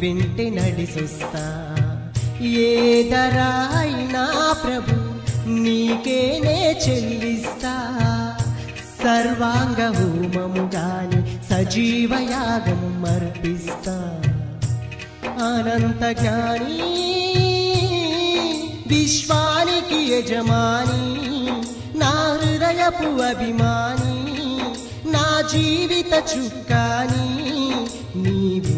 వెంటి నడిసొస్తా ఏ ధర అయినా ప్రభు నీకేనే చెల్లిస్తా సర్వాంగ హోమము గాని సజీవయాగము అర్పిస్తా అనంత జ్ఞాని విశ్వానికి యజమాని నా హృదయపు అభిమాని నా జీవిత చుక్కాని నీవే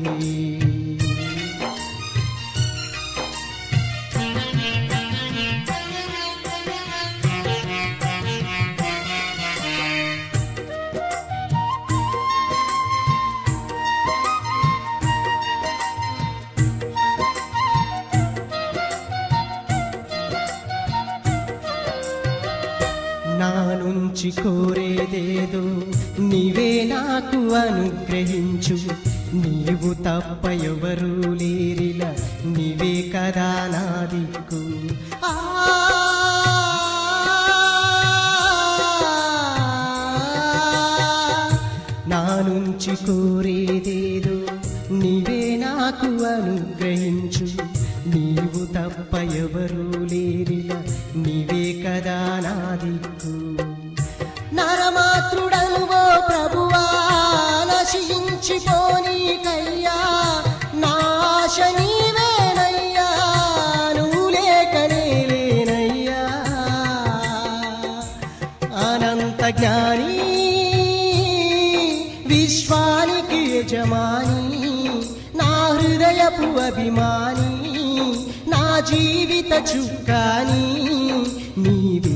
నా నుంచి కోరేదేదో నీవే నాకు అనుగ్రహించు నీవు తప్ప ఎవరు లేరిలా నీవే కదా నా దిక్కు ఆ నా నుంచి కోరేదేదో నీవే నాకు అనుగ్రహించు నీవు తప్ప ఎవరు లేరిలా నీవే కదా నా దిక్కు నరమాతృడను ఓ ప్రభువా నశించిపోనీకయ్యా నాశ నీవేనయ్యా నువ్వు లేకనే లేనయ్యా అనంత జ్ఞాని విశ్వానికి యజమాని నా హృదయపు అభిమాని నా జీవిత చుక్కాని నీవే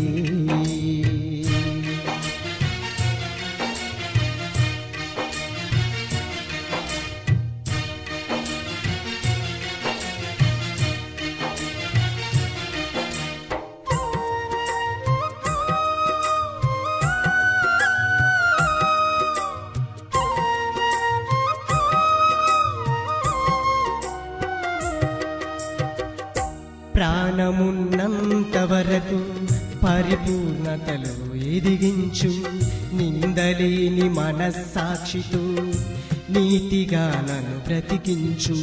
ప్రాణమున్నంత వరకు పరిపూర్ణతలో ఎదిగించు నిందలేని మనస్సాక్షితో నీతిగా నన్ను బ్రతికించు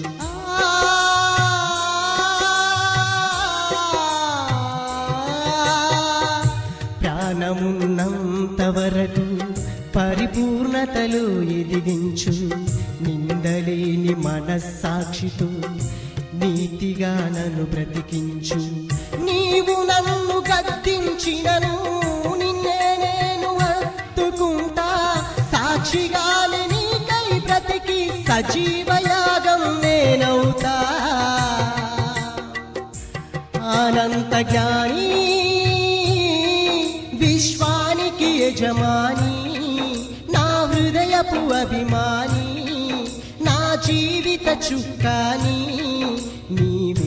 ప్రాణమున్నంత వరకు పరిపూర్ణతలో ఎదిగించు నిందలేని మనస్సాక్షితో నీతిగా నన్ను బ్రతికించు నీవు నన్ను గద్దించినను నిన్నే నేను హత్తుకుంటా సాక్షిగాలి నీకై బ్రతికి సజీవయాగం నేనవుతా అనంత జ్ఞాని విశ్వానికి యజమాని నా హృదయపు అభిమాని నా జీవిత చుక్కాని నీవే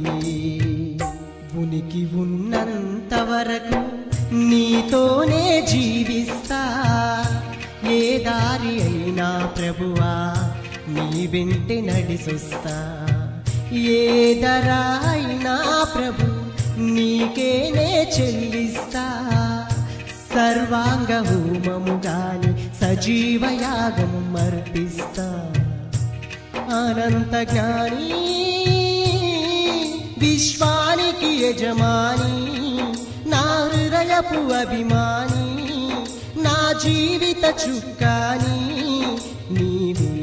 ఉనికి ఉన్నంత వరకు నీతోనే జీవిస్తా ఏ దారి అయినా ప్రభువా నీ వెంటి నడిసొస్తా ఏ ధర అయినా ప్రభు నీకేనే చెల్లిస్తా సర్వాంగ హోమము గాని సజీవయాగము అర్పిస్తా అనంత జ్ఞాని విశ్వానికి యజమాని నా హృదయపు అభిమాని నా జీవిత చుక్కాని నీవే